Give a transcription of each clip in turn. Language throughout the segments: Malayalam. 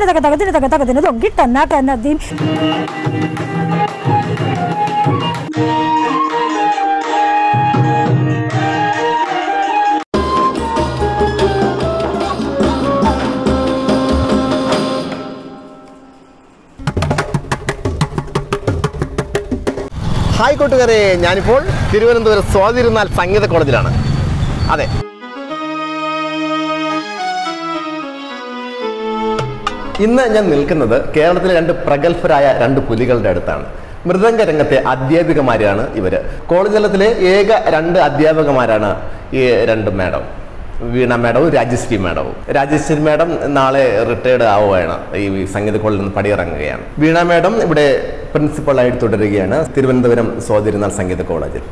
തകതിന് തക തകതിന് തക തകതിന് തൊങ്കിട്ടന്നാക്ക എന്നതീം ഹായ് കൂട്ടുകാരെ ഞാനിപ്പോൾ തിരുവനന്തപുരം സ്വാതിരുന്നാൽ സംഗീത കോളേജിലാണ് അതെ ഇന്ന് ഞാൻ നിൽക്കുന്നത് കേരളത്തിലെ രണ്ട് പ്രഗത്ഭരായ രണ്ട് പുലികളുടെ അടുത്താണ് മൃദംഗ രംഗത്തെ അധ്യാപികമാരാണ് ഇവര് കോളേജ് തലത്തിലെ ഏക രണ്ട് അധ്യാപകമാരാണ് ഈ രണ്ട് മാഡം വീണ മാഡവും രാജശ്രീ മാഡവും രാജശ്രീ മാഡം നാളെ റിട്ടയർഡ് ആവുകയാണ് ഈ സംഗീത കോളേജിൽ നിന്ന് പടിയിറങ്ങുകയാണ് വീണ മാഡം ഇവിടെ പ്രിൻസിപ്പളായിട്ട് തുടരുകയാണ് തിരുവനന്തപുരം സ്വാതിരുന്നാൾ സംഗീത കോളേജിൽ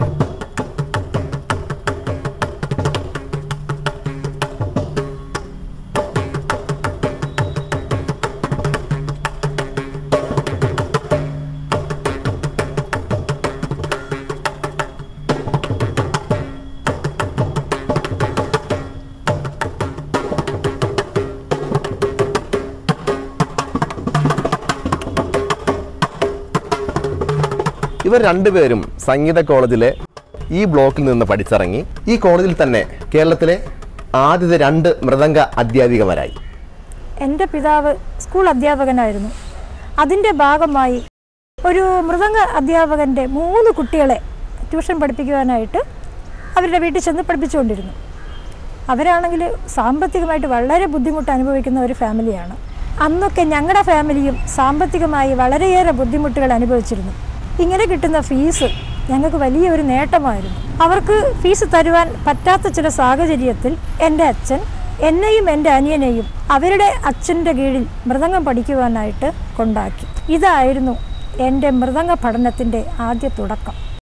ഇവർ രണ്ടുപേരും സംഗീത കോളേജിലെ ഈ ബ്ലോക്കിൽ നിന്ന് പഠിച്ചിറങ്ങി ഈ കോളേജിൽ തന്നെ കേരളത്തിലെ ആദ്യത്തെ രണ്ട് മൃദംഗ അധ്യാപികമാരായി എൻ്റെ പിതാവ് സ്കൂൾ അധ്യാപകനായിരുന്നു അതിൻ്റെ ഭാഗമായി ഒരു മൃദംഗ അധ്യാപകൻ്റെ മൂന്ന് കുട്ടികളെ ട്യൂഷൻ പഠിപ്പിക്കുവാനായിട്ട് അവരുടെ വീട്ടിൽ ചെന്ന് പഠിപ്പിച്ചുകൊണ്ടിരുന്നു അവരാണെങ്കിൽ സാമ്പത്തികമായിട്ട് വളരെ ബുദ്ധിമുട്ട് അനുഭവിക്കുന്ന ഒരു ഫാമിലിയാണ് അന്നൊക്കെ ഞങ്ങളുടെ ഫാമിലിയും സാമ്പത്തികമായി വളരെയേറെ ബുദ്ധിമുട്ടുകൾ അനുഭവിച്ചിരുന്നു ഇങ്ങനെ കിട്ടുന്ന ഫീസ് ഞങ്ങൾക്ക് വലിയ ഒരു നേട്ടമായിരുന്നു അവർക്ക് ഫീസ് തരുവാൻ പറ്റാത്ത ചില സാഹചര്യത്തിൽ എൻ്റെ അച്ഛൻ എന്നെയും എൻ്റെ അനിയനെയും അവരുടെ അച്ഛൻ്റെ കീഴിൽ മൃദംഗം പഠിക്കുവാനായിട്ട് കൊണ്ടാക്കി ഇതായിരുന്നു എൻ്റെ മൃദംഗ പഠനത്തിൻ്റെ ആദ്യ തുടക്കം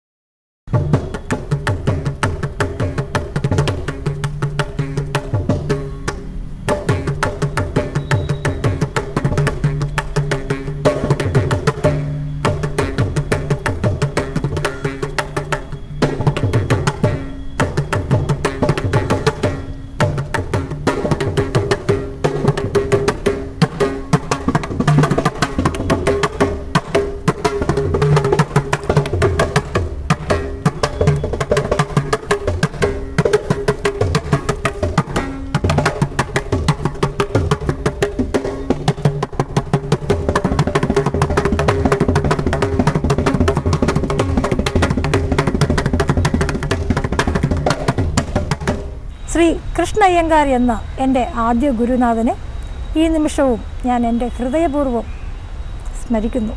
ശ്രീ കൃഷ്ണ അയ്യങ്കാർ എന്ന എൻ്റെ ആദ്യ ഗുരുനാഥനെ ഈ നിമിഷവും ഞാൻ എൻ്റെ ഹൃദയപൂർവ്വം സ്മരിക്കുന്നു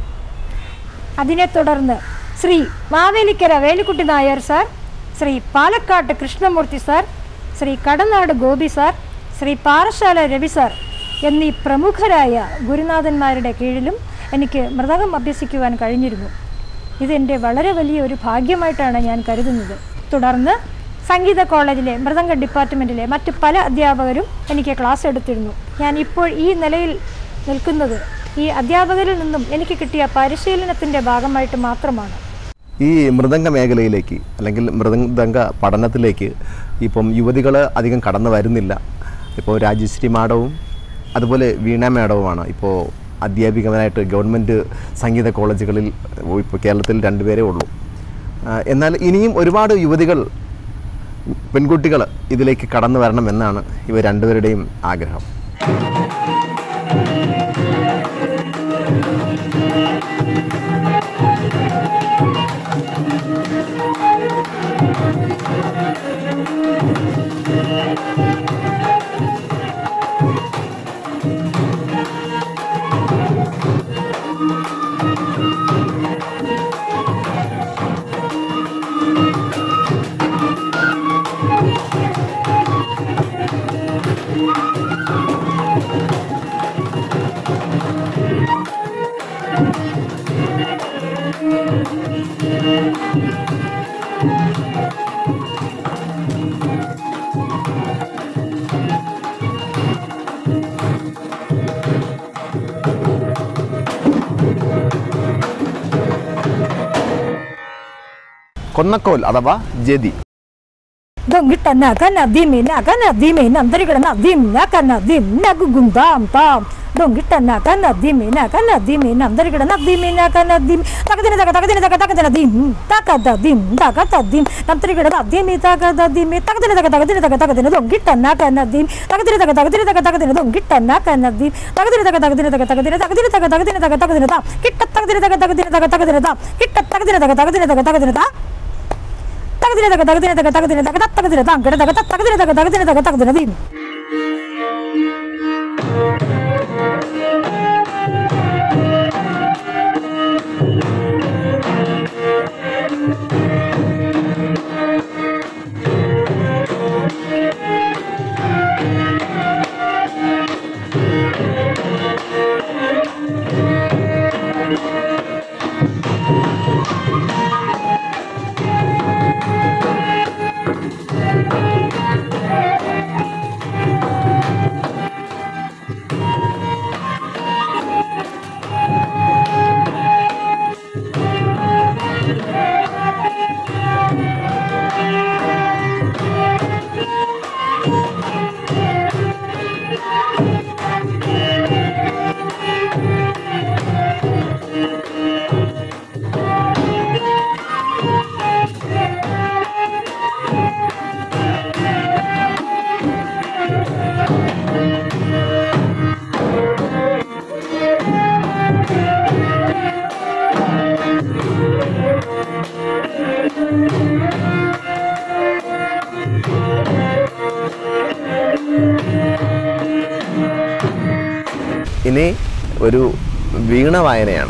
അതിനെ തുടർന്ന് Shri Mavelikkara Velikkutty Nair sir Shri Palakkad Krishnamoorthy sir Shri Kadanad Gopi sir Shri Parassala Ravi sir എന്നീ പ്രമുഖരായ ഗുരുനാഥന്മാരുടെ കീഴിലും എനിക്ക് മൃതകം അഭ്യസിക്കുവാൻ കഴിഞ്ഞിരുന്നു ഇതെൻ്റെ വളരെ വലിയ ഒരു ഭാഗ്യമായിട്ടാണ് ഞാൻ കരുതുന്നത് തുടർന്ന് സംഗീത കോളേജിലെ മൃദംഗ ഡിപ്പാർട്ട്മെൻറ്റിലെ മറ്റ് പല അധ്യാപകരും എനിക്ക് ക്ലാസ് എടുത്തിരുന്നു ഞാൻ ഇപ്പോൾ ഈ നിലയിൽ നിൽക്കുന്നത് ഈ അധ്യാപകരിൽ നിന്നും എനിക്ക് കിട്ടിയ പരിശീലനത്തിൻ്റെ ഭാഗമായിട്ട് മാത്രമാണ് ഈ മൃദംഗ മേഖലയിലേക്ക് അല്ലെങ്കിൽ മൃദംഗ പഠനത്തിലേക്ക് ഇപ്പം യുവതികൾ അധികം കടന്നു വരുന്നില്ല ഇപ്പോൾ രാജശ്രീ മാഡവും അതുപോലെ വീണ മാഡവുമാണ് ഇപ്പോൾ അധ്യാപികമായിട്ട് ഗവൺമെൻറ് സംഗീത കോളേജുകളിൽ ഇപ്പോൾ കേരളത്തിൽ രണ്ടുപേരേ ഉള്ളൂ ആ, എന്നാൽ ഇനിയും ഒരുപാട് യുവതികൾ പെൺകുട്ടികൾ ഇതിലേക്ക് കടന്നു വരണമെന്നാണ് ഇവർ രണ്ടുപേരുടെയും ആഗ്രഹം കൊന്നക്കോൽ അഥവാ ജതി ദൊങ്കിട്ട നകന ദിമി നകന ദിമി നന്തരികട നദിം നകന ദിം നഗുഗും ദാം താം ദൊങ്കിട്ട നകന ദിമി നകന ദിമി നന്തരികട നദിമി നകന ദിം തകദിന തക തകദിന തക തകദിന ദിം തകദ ദിം തകത ദിം നന്തരികട നദിമി തകദ ദിമി തകദിന തക തകദിന തക തകദിന ദൊങ്കിട്ട നകന ദിം തകദിന തക തകദിന തക തകദിന ദൊങ്കിട്ട നകന ദിം തകദിന തക തകദിന തക തകദിന തകദിന തക തകദിന തക തകദിന താം കിട്ട തകദിന തക തകദിന തക തകദിന താം കിട്ട തകദിന തക തകദിന തക തകദിന താം തകദിന തക തകദിന തക തകദിന തക തകദിന താം കിട തക തകദിന തക തകദിന തക തകദിന ദിം ഇനി ഒരു വീണ വായനയാണ്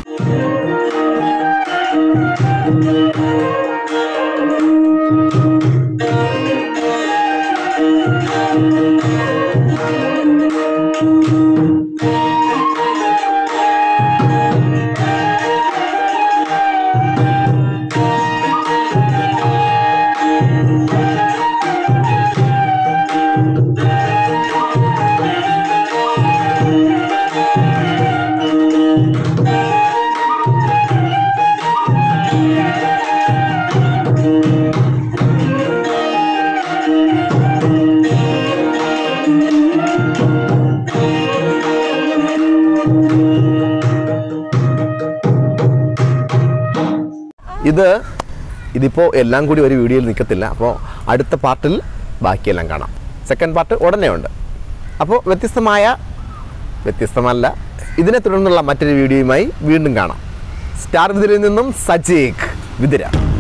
ഇത് ഇതിപ്പോൾ എല്ലാം കൂടി ഒരു വീഡിയോയിൽ നിൽക്കത്തില്ല അപ്പോൾ അടുത്ത പാർട്ടിൽ ബാക്കിയെല്ലാം കാണാം സെക്കൻഡ് പാർട്ട് ഉടനെ ഉണ്ട് അപ്പോൾ വ്യത്യസ്തമായ വ്യത്യസ്തമല്ല ഇതിനെ തുടർന്നുള്ള മറ്റൊരു വീഡിയോയുമായി വീണ്ടും കാണാം സ്റ്റാർ വിതിരിൽ നിന്നും സജീഖ് വിതിര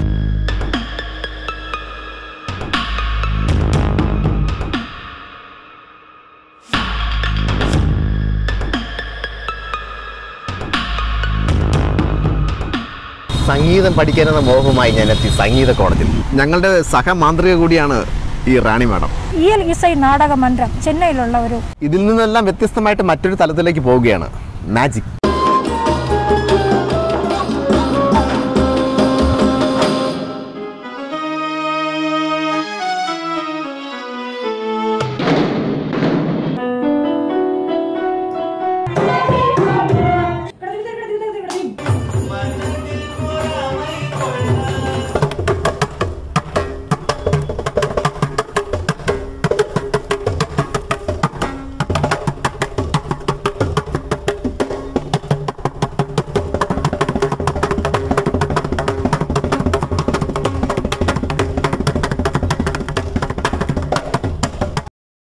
സംഗീതം പഠിക്കാനെന്ന മോഹവുമായി ഞാൻ എത്തി സംഗീത കോളേജിൽ ഞങ്ങളുടെ സഹമാന്ത്രിക കൂടിയാണ് ഈ റാണി മാഡം ഇയൽ ഇസൈ നാടക മന്ത്രം ചെന്നൈയിലുള്ള ഒരു ഇതിൽ നിന്നെല്ലാം വ്യത്യസ്തമായിട്ട് മറ്റൊരു തലത്തിലേക്ക് പോവുകയാണ് മാജിക്